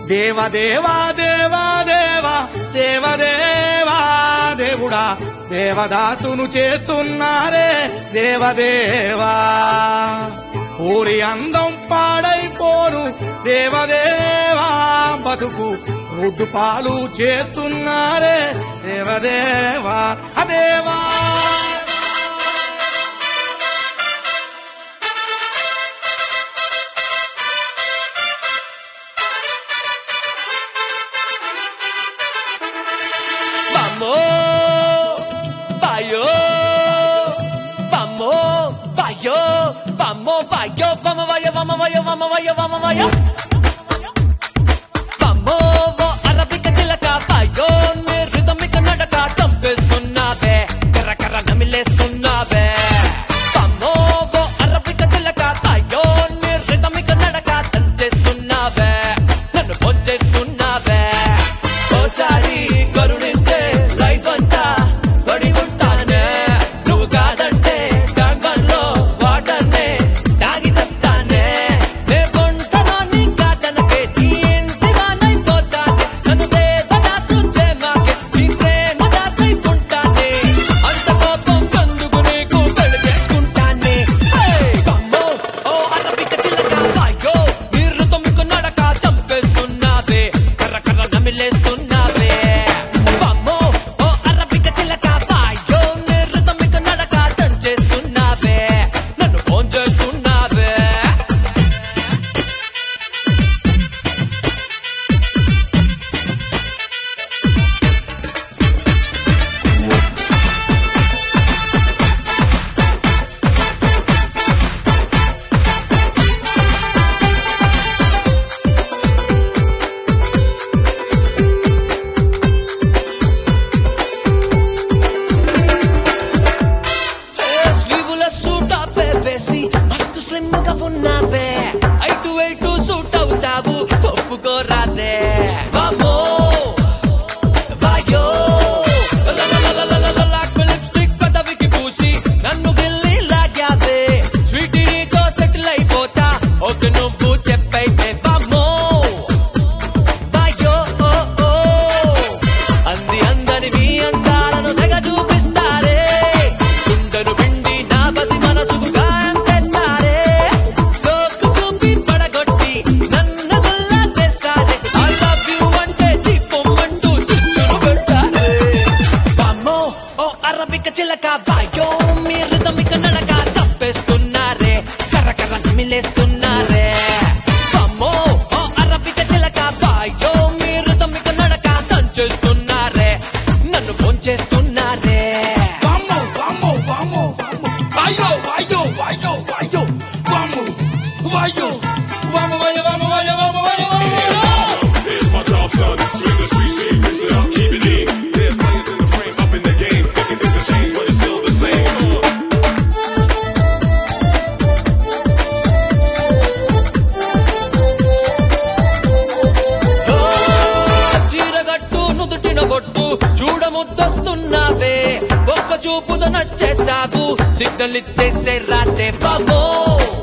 దేవదేవా దేవా దేవా దేవదేవా దేవుడా దేవదాసును చేస్తున్నారే దేవదేవా ఊరి అందం పాడైపోరు దేవదేవా బతుకు రొడ్డు పాలు చేస్తున్నారే దేవదేవా అదేవా Vamos, vayo, vamos, vayo, vamos, vayo, vamos, vayo, vamos, vayo, vamos, vayo, vamos, vayo. Vamos, ఓ అరబిక చిలక vayo, నీ rhythmic నడక చంపేస్తున్నావే, కర్ర కర్ర నమిలేస్తున్నావే. Vamos, ఓ అరబిక చిలక vayo, నీ rhythmic నడక దంచేస్తున్నావే, నన్ను పొంచేస్తున్నావే. ఓసారి కరుణిస్తే లైఫ్ అంతా పడి ఉంటానే నువ్వు కాదంటే గంగల్లో వాటర్ నే తాగి తెస్తానే నే కొంటలో నీ కాటనకే నీ ఇంటి వానైపోతానే నన్ను దేవదాసు చేమాకే నీ ప్రేమ దాసైకుంటానే అంత కోపం కందుకు నీకు పెళ్లి చేసుకుంటానే కమ్మో ఓ అరబిక చిలక వాయో నీ ఋతమికు నడక చంపేస్తున్నావే కర్ర కర్ర నమిలేస్తున్నావే వమ్మో ఓ అరబిక చిలక వాయో నీ ఋతమికు నడక దంచేస్తున్నావే నన్ను ఫోన్ చేస్తున్నావే స్లీవుల సూట్ ఆపే వేసి మస్తు స్లిమ్ గా ఉన్నావే ఐటు ఐటు సూట్ అవుతావు ఒప్పుకోరాదే వామో వాయో లిప్స్టిక్ పెదవికి పూసి నన్ను గిల్లి లాగావే స్వీటీ నీతో సెటిల్ అయిపోతా ఒక నువ్వు చెప్పైతే వామో వాయో ఓ ఓ అంది అందని మీ అందాలను తెగ చూపిస్తారే కుందరు పిండి నా బసి మనసుకు గాయం చేస్తారే సోకు చూపి పడగొట్టి నన్ను గుల్లా చేస్తారే ఐ లవ్ యు అంటే చిప్పొమ్మంటూ చుట్టూరు పెట్టారే వామ్మో ఓ అరబిక చిలక వాయో మీ రిథమిక నడక తప్పేస్తున్నారే కర్ర కర్ర మిలేస్తున్నారే వామ్మో ఓ అరబిక చిలక వాయో మీ రిథమిక నడక దంచేస్తున్నారే నన్ను పొంచేస్తున్నారే Vamos, vamos, vamos, vamos. Vayo, vayo, vayo, vayo. Vamos, vayo. Vamos, vayo, vamos, vayo, vamos, vayo, vamos, vayo. It's my job, son. Swing the street shit, mix it up, keep it in. There's players in the frame, up in the game. Thinking things have changed, but it's still the same. Uh. ఓ, చీరగట్టు నుదుటిన బొట్టు చూడముద్దొస్తున్నావే ఒక్క చూపుతో నచ్చేసావు signal ఇచ్చేసే రాతే బాబో